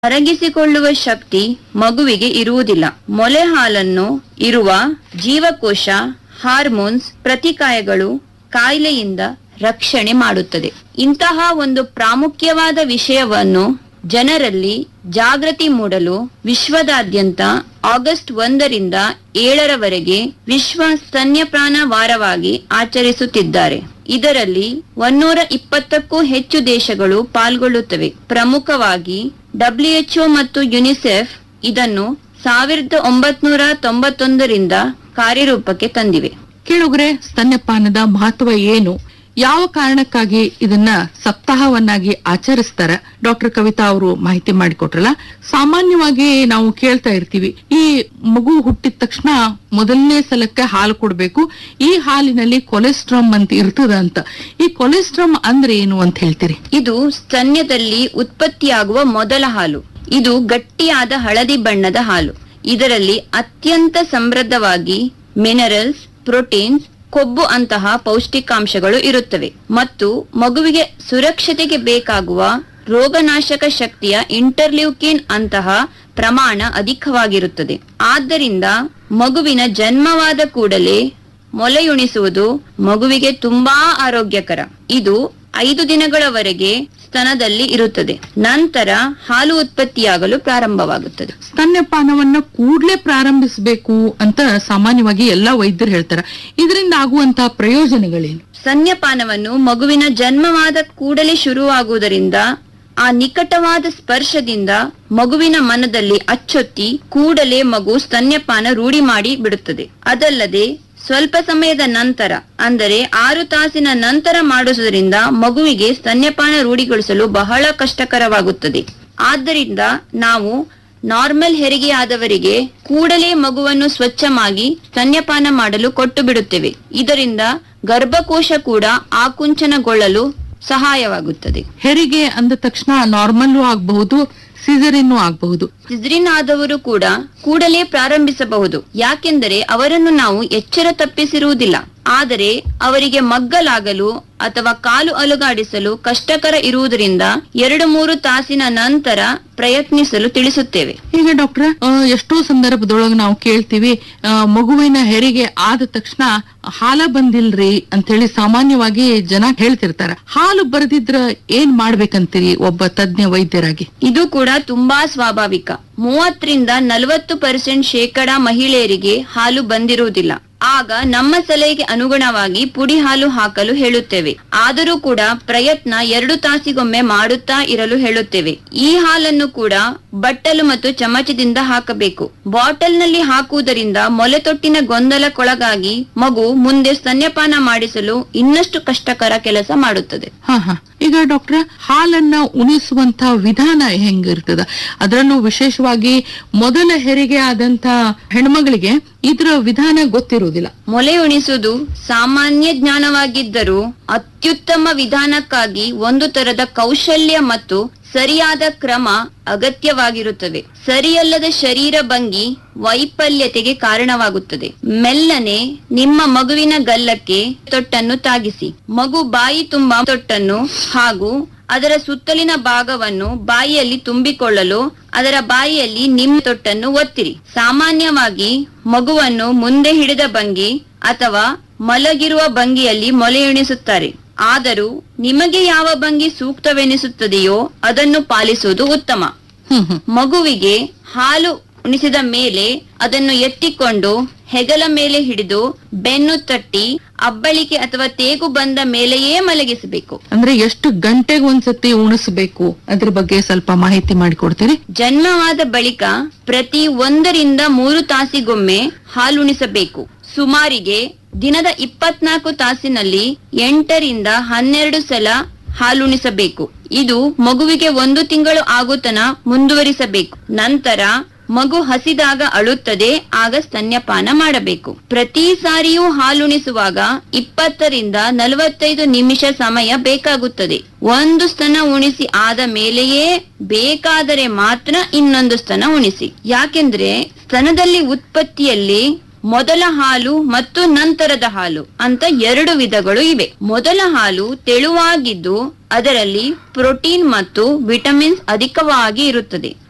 ಅರಗಿಸಿಕೊಳ್ಳುವ ಶಕ್ತಿ ಮಗುವಿಗೆ ಇರುವುದಿಲ್ಲ ಮೊಲೆ ಹಾಲನ್ನು ಇರುವ ಜೀವಕೋಶ ಹಾರ್ಮೋನ್ಸ್ ಪ್ರತಿಕಾಯಗಳು ಕಾಯಿಲೆಯಿಂದ ರಕ್ಷಣೆ ಮಾಡುತ್ತದೆ ಇಂತಹ ಒಂದು ಪ್ರಾಮುಖ್ಯವಾದ ವಿಷಯವನ್ನು ಜನರಲ್ಲಿ ಜಾಗೃತಿ ಮೂಡಲು ವಿಶ್ವದಾದ್ಯಂತ ಆಗಸ್ಟ್ ಒಂದರಿಂದ ಏಳರವರೆಗೆ ವಿಶ್ವ ಸ್ತನ್ಯಪ್ರಾಣ ವಾರವಾಗಿ ಆಚರಿಸುತ್ತಿದ್ದಾರೆ ಇದರಲ್ಲಿ ಒನ್ನೂರ ಇಪ್ಪತ್ತಕ್ಕೂ ಹೆಚ್ಚು ದೇಶಗಳು ಪಾಲ್ಗೊಳ್ಳುತ್ತವೆ ಪ್ರಮುಖವಾಗಿ ಡಬ್ಲ್ಯೂಎಚ್ಒ ಮತ್ತು ಯುನಿಸೆಫ್ ಇದನ್ನು ಸಾವಿರದ ಒಂಬತ್ನೂರ ತೊಂಬತ್ತೊಂದರಿಂದ ಕಾರ್ಯರೂಪಕ್ಕೆ ತಂದಿವೆ ಕೇಳುಗ್ರೆ ಸ್ತನ್ಯಪಾನದ ಮಹತ್ವ ಏನು ಯಾವ ಕಾರಣಕ್ಕಾಗಿ ಇದನ್ನ ಸಪ್ತಾಹವನ್ನಾಗಿ ಆಚರಿಸ್ತಾರ ಡಾಕ್ಟರ್ ಕವಿತಾ ಅವರು ಮಾಹಿತಿ ಮಾಡಿಕೊಟ್ರಲ್ಲ ಸಾಮಾನ್ಯವಾಗಿ ನಾವು ಕೇಳ್ತಾ ಇರ್ತೀವಿ ಈ ಮಗು ಹುಟ್ಟಿದ ತಕ್ಷಣ ಮೊದಲನೇ ಸಲಕ್ಕೆ ಹಾಲು ಕೊಡ್ಬೇಕು ಈ ಹಾಲಿನಲ್ಲಿ ಕೊಲೆಸ್ಟ್ರಾಮ್ ಅಂತ ಇರ್ತದ ಅಂತ ಈ ಕೊಲೆಸ್ಟ್ರಾಮ್ ಅಂದ್ರೆ ಏನು ಅಂತ ಹೇಳ್ತೀರಿ ಇದು ಸ್ತನ್ಯದಲ್ಲಿ ಉತ್ಪತ್ತಿಯಾಗುವ ಮೊದಲ ಹಾಲು ಇದು ಗಟ್ಟಿಯಾದ ಹಳದಿ ಬಣ್ಣದ ಹಾಲು ಇದರಲ್ಲಿ ಅತ್ಯಂತ ಸಮೃದ್ಧವಾಗಿ ಮಿನರಲ್ಸ್ ಪ್ರೋಟೀನ್ಸ್ ಕೊಬ್ಬು ಅಂತಹ ಪೌಷ್ಟಿಕಾಂಶಗಳು ಇರುತ್ತವೆ ಮತ್ತು ಮಗುವಿಗೆ ಸುರಕ್ಷತೆಗೆ ಬೇಕಾಗುವ ರೋಗನಾಶಕ ಶಕ್ತಿಯ ಇಂಟರ್ಲ್ಯೂಕಿನ್ ಅಂತಹ ಪ್ರಮಾಣ ಅಧಿಕವಾಗಿರುತ್ತದೆ ಆದ್ದರಿಂದ ಮಗುವಿನ ಜನ್ಮವಾದ ಕೂಡಲೇ ಮೊಲೆಯುಣಿಸುವುದು ಮಗುವಿಗೆ ತುಂಬಾ ಆರೋಗ್ಯಕರ ಇದು ಐದು ದಿನಗಳವರೆಗೆ ಸ್ತನದಲ್ಲಿ ಇರುತ್ತದೆ ನಂತರ ಹಾಲು ಉತ್ಪತ್ತಿಯಾಗಲು ಪ್ರಾರಂಭವಾಗುತ್ತದೆ ಸ್ತನ್ಯಪಾನವನ್ನ ಕೂಡ್ಲೇ ಪ್ರಾರಂಭಿಸಬೇಕು ಅಂತ ಸಾಮಾನ್ಯವಾಗಿ ಎಲ್ಲಾ ವೈದ್ಯರು ಹೇಳ್ತಾರ ಇದರಿಂದ ಆಗುವಂತಹ ಪ್ರಯೋಜನಗಳೇನು ಸ್ತನ್ಯಪಾನವನ್ನು ಮಗುವಿನ ಜನ್ಮವಾದ ಕೂಡಲೇ ಶುರುವಾಗುವುದರಿಂದ ಆ ನಿಕಟವಾದ ಸ್ಪರ್ಶದಿಂದ ಮಗುವಿನ ಮನದಲ್ಲಿ ಅಚ್ಚೊತ್ತಿ ಕೂಡಲೇ ಮಗು ಸ್ತನ್ಯಪಾನ ರೂಢಿ ಮಾಡಿ ಬಿಡುತ್ತದೆ ಅದಲ್ಲದೆ ಸ್ವಲ್ಪ ಸಮಯದ ನಂತರ ಅಂದರೆ ಆರು ತಾಸಿನ ನಂತರ ಮಾಡಿಸುವುದರಿಂದ ಮಗುವಿಗೆ ಸ್ತನ್ಯಪಾನ ರೂಢಿಗೊಳಿಸಲು ಬಹಳ ಕಷ್ಟಕರವಾಗುತ್ತದೆ ಆದ್ದರಿಂದ ನಾವು ನಾರ್ಮಲ್ ಹೆರಿಗೆಯಾದವರಿಗೆ ಕೂಡಲೇ ಮಗುವನ್ನು ಸ್ವಚ್ಛವಾಗಿ ಸ್ತನ್ಯಪಾನ ಮಾಡಲು ಕೊಟ್ಟು ಬಿಡುತ್ತೇವೆ ಇದರಿಂದ ಗರ್ಭಕೋಶ ಕೂಡ ಆಕುಂಚನಗೊಳ್ಳಲು ಸಹಾಯವಾಗುತ್ತದೆ ಹೆರಿಗೆ ಅಂದ ತಕ್ಷಣ ನಾರ್ಮಲ್ಲು ಆಗಬಹುದು ಸಿಸರಿನ್ನು ಆಗಬಹುದು ಸಿಜ್ರಿನ್ ಆದವರು ಕೂಡ ಕೂಡಲೇ ಪ್ರಾರಂಭಿಸಬಹುದು ಯಾಕೆಂದರೆ ಅವರನ್ನು ನಾವು ಎಚ್ಚರ ತಪ್ಪಿಸಿರುವುದಿಲ್ಲ ಆದರೆ ಅವರಿಗೆ ಮಗ್ಗಲಾಗಲು ಅಥವಾ ಕಾಲು ಅಲುಗಾಡಿಸಲು ಕಷ್ಟಕರ ಇರುವುದರಿಂದ ಎರಡು ಮೂರು ತಾಸಿನ ನಂತರ ಪ್ರಯತ್ನಿಸಲು ತಿಳಿಸುತ್ತೇವೆ ಈಗ ಡಾಕ್ಟರ್ ಎಷ್ಟೋ ಸಂದರ್ಭದೊಳಗೆ ನಾವು ಕೇಳ್ತೀವಿ ಆ, ಮಗುವಿನ ಹೆರಿಗೆ ಆದ ತಕ್ಷಣ ಹಾಲ ಬಂದಿಲ್ರಿ ಅಂತ ಹೇಳಿ ಸಾಮಾನ್ಯವಾಗಿ ಜನ ಹೇಳ್ತಿರ್ತಾರ ಹಾಲು ಬರೆದಿದ್ರ ಏನ್ ಮಾಡ್ಬೇಕಂತೀರಿ ಒಬ್ಬ ತಜ್ಞ ವೈದ್ಯರಾಗಿ ಇದು ಕೂಡ ತುಂಬಾ ಸ್ವಾಭಾವಿಕ ಮೂವತ್ತರಿಂದ ನಲವತ್ತು ಪರ್ಸೆಂಟ್ ಶೇಕಡ ಮಹಿಳೆಯರಿಗೆ ಹಾಲು ಬಂದಿರುವುದಿಲ್ಲ ಆಗ ನಮ್ಮ ಸಲಹೆಗೆ ಅನುಗುಣವಾಗಿ ಪುಡಿ ಹಾಲು ಹಾಕಲು ಹೇಳುತ್ತೇವೆ ಆದರೂ ಕೂಡ ಪ್ರಯತ್ನ ಎರಡು ತಾಸಿಗೊಮ್ಮೆ ಮಾಡುತ್ತಾ ಇರಲು ಹೇಳುತ್ತೇವೆ ಈ ಹಾಲನ್ನು ಕೂಡ ಬಟ್ಟಲು ಮತ್ತು ಚಮಚದಿಂದ ಹಾಕಬೇಕು ಬಾಟಲ್ ನಲ್ಲಿ ಹಾಕುವುದರಿಂದ ಮೊಲೆತೊಟ್ಟಿನ ಗೊಂದಲಕ್ಕೊಳಗಾಗಿ ಮಗು ಮುಂದೆ ಸ್ತನ್ಯಪಾನ ಮಾಡಿಸಲು ಇನ್ನಷ್ಟು ಕಷ್ಟಕರ ಕೆಲಸ ಮಾಡುತ್ತದೆ ಹಾ ಹಾ ಈಗ ಡಾಕ್ಟರ್ ಹಾಲನ್ನ ಉಣಿಸುವಂತ ವಿಧಾನ ಹೆಂಗಿರ್ತದ ಅದರಲ್ಲೂ ವಿಶೇಷವಾಗಿ ಮೊದಲ ಹೆರಿಗೆ ಆದಂತ ಹೆಣ್ಮಗಳಿಗೆ ಇದ್ರ ವಿಧಾನ ಗೊತ್ತಿರುವುದಿಲ್ಲ ಮೊಲೆ ಉಣಿಸುವುದು ಸಾಮಾನ್ಯ ಜ್ಞಾನವಾಗಿದ್ದರೂ ಅತ್ಯುತ್ತಮ ವಿಧಾನಕ್ಕಾಗಿ ಒಂದು ತರದ ಕೌಶಲ್ಯ ಮತ್ತು ಸರಿಯಾದ ಕ್ರಮ ಅಗತ್ಯವಾಗಿರುತ್ತದೆ ಸರಿಯಲ್ಲದ ಶರೀರ ಭಂಗಿ ವೈಫಲ್ಯತೆಗೆ ಕಾರಣವಾಗುತ್ತದೆ ಮೆಲ್ಲನೆ ನಿಮ್ಮ ಮಗುವಿನ ಗಲ್ಲಕ್ಕೆ ತೊಟ್ಟನ್ನು ತಾಗಿಸಿ ಮಗು ಬಾಯಿ ತುಂಬಾ ತೊಟ್ಟನ್ನು ಹಾಗೂ ಅದರ ಸುತ್ತಲಿನ ಭಾಗವನ್ನು ಬಾಯಿಯಲ್ಲಿ ತುಂಬಿಕೊಳ್ಳಲು ಅದರ ಬಾಯಿಯಲ್ಲಿ ನಿಮ್ಮ ತೊಟ್ಟನ್ನು ಒತ್ತಿರಿ ಸಾಮಾನ್ಯವಾಗಿ ಮಗುವನ್ನು ಮುಂದೆ ಹಿಡಿದ ಭಂಗಿ ಅಥವಾ ಮಲಗಿರುವ ಭಂಗಿಯಲ್ಲಿ ಮೊಲೆಯುಣಿಸುತ್ತಾರೆ ಆದರೂ ನಿಮಗೆ ಯಾವ ಭಂಗಿ ಸೂಕ್ತವೆನಿಸುತ್ತದೆಯೋ ಅದನ್ನು ಪಾಲಿಸುವುದು ಉತ್ತಮ ಹ್ಮ್ ಹ್ಮ್ ಮಗುವಿಗೆ ಹಾಲು ಉಣಿಸಿದ ಮೇಲೆ ಅದನ್ನು ಎತ್ತಿಕೊಂಡು ಹೆಗಲ ಮೇಲೆ ಹಿಡಿದು ಬೆನ್ನು ತಟ್ಟಿ ಅಬ್ಬಳಿಕೆ ಅಥವಾ ತೇಗು ಬಂದ ಮೇಲೆಯೇ ಮಲಗಿಸಬೇಕು ಅಂದ್ರೆ ಎಷ್ಟು ಗಂಟೆಗೆ ಒಂದ್ಸತಿ ಉಣಿಸ್ಬೇಕು ಅದ್ರ ಬಗ್ಗೆ ಸ್ವಲ್ಪ ಮಾಹಿತಿ ಮಾಡಿಕೊಡ್ತೀರಿ ಜನ್ಮವಾದ ಬಳಿಕ ಪ್ರತಿ ಒಂದರಿಂದ ಮೂರು ತಾಸಿಗೊಮ್ಮೆ ಹಾಲುಣಿಸಬೇಕು ಸುಮಾರಿಗೆ ದಿನದ ಇಪ್ಪತ್ನಾಲ್ಕು ತಾಸಿನಲ್ಲಿ ಎಂಟರಿಂದ ಹನ್ನೆರಡು ಸಲ ಹಾಲುಣಿಸಬೇಕು ಇದು ಮಗುವಿಗೆ ಒಂದು ತಿಂಗಳು ಆಗುತನ ಮುಂದುವರಿಸಬೇಕು ನಂತರ ಮಗು ಹಸಿದಾಗ ಅಳುತ್ತದೆ ಆಗ ಸ್ತನ್ಯಪಾನ ಮಾಡಬೇಕು ಪ್ರತಿ ಸಾರಿಯೂ ಹಾಲುಣಿಸುವಾಗ ಇಪ್ಪತ್ತರಿಂದ ನಲವತ್ತೈದು ನಿಮಿಷ ಸಮಯ ಬೇಕಾಗುತ್ತದೆ ಒಂದು ಸ್ತನ ಉಣಿಸಿ ಆದ ಮೇಲೆಯೇ ಬೇಕಾದರೆ ಮಾತ್ರ ಇನ್ನೊಂದು ಸ್ತನ ಉಣಿಸಿ ಯಾಕೆಂದ್ರೆ ಸ್ತನದಲ್ಲಿ ಉತ್ಪತ್ತಿಯಲ್ಲಿ ಮೊದಲ ಹಾಲು ಮತ್ತು ನಂತರದ ಹಾಲು ಅಂತ ಎರಡು ವಿಧಗಳು ಇವೆ ಮೊದಲ ಹಾಲು ತೆಳುವಾಗಿದ್ದು ಅದರಲ್ಲಿ ಪ್ರೋಟೀನ್ ಮತ್ತು ವಿಟಮಿನ್ಸ್ ಅಧಿಕವಾಗಿ ಇರುತ್ತದೆ